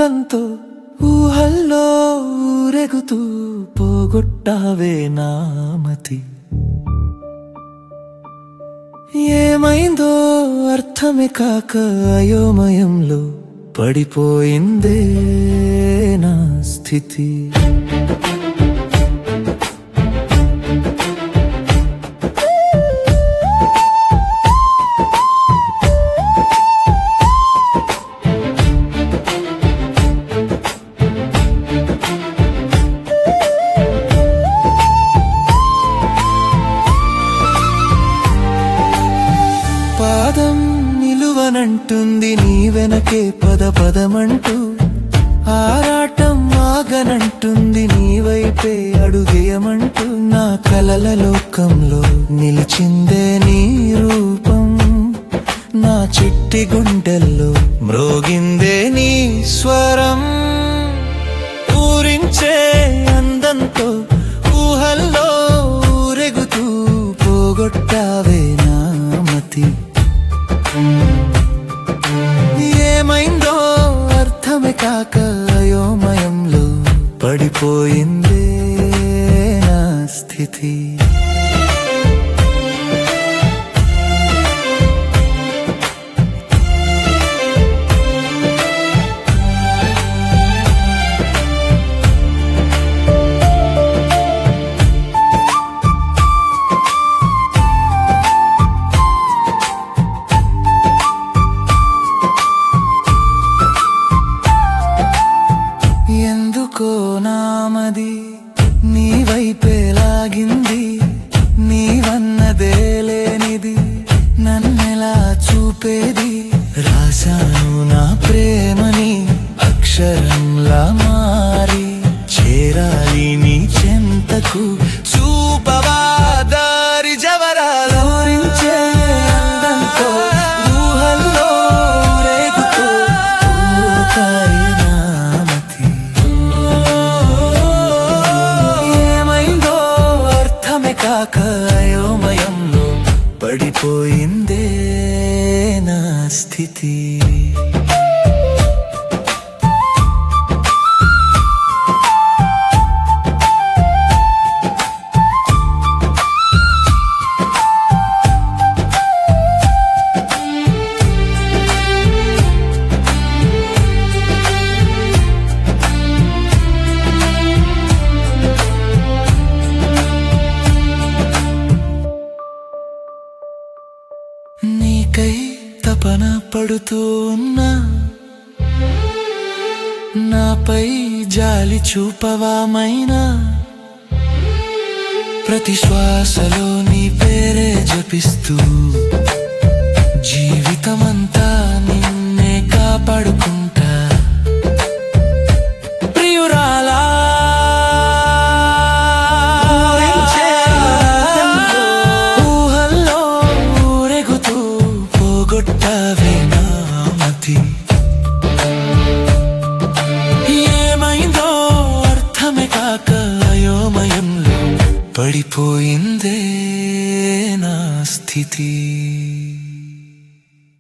అందంతో ఊహల్లో ఊరెగుతూ పోగొట్టావే నామతి ఏమైందో అర్థమే కాక అయోమయంలో పడిపోయిందే నా స్థితి పాదం నిలువనంటుంది నీ వెనకే పద పదమంటూ ఆరాటం ఆగనంటుంది నీ వైపే అడుగేయమంటూ నా కలల లోకంలో నిలిచిందే నీ రూపం నా చిట్టి గుండెల్లో మ్రోగిందే నీ స్వరం ఊరించే అందంతో ఊహల్లో ఊరెగుతూ పోగొట్టావే నామతి ఏమైందో అర్థమే కాక అయోమయంలో పడిపోయిందే నా స్థితి ఎందుకో నామది నీ వైపే లాగింది నీవన్నదే లేనిది నన్నెలా చూపేది రాశాను నా ప్రేమని అక్షరంలా మారి చేరాలి నీ చెంతకు చూపవా దారి జవరాలోరించే అందంతో ఊహల్లో రేగుతూ ఊకాయి నామతి ఏమైందో అర్థమే కాక అయోమయంలో పడిపోయిందే నా స్థితి నీకై తపన పడుతూ ఉన్నా నాపై జాలి చూపవామైనా ప్రతి శ్వాసలో నీ పేరే జపిస్తూ జీవితమంతా నిన్నే కాపాడుకుంటా ప్రియురాలా ఊహల్లో ఊరెగుతూ పోగొట్టావే నామతి ఏమైందో అర్థమే కాక అయోమయంలో పడిపోయిందే నా స్థితి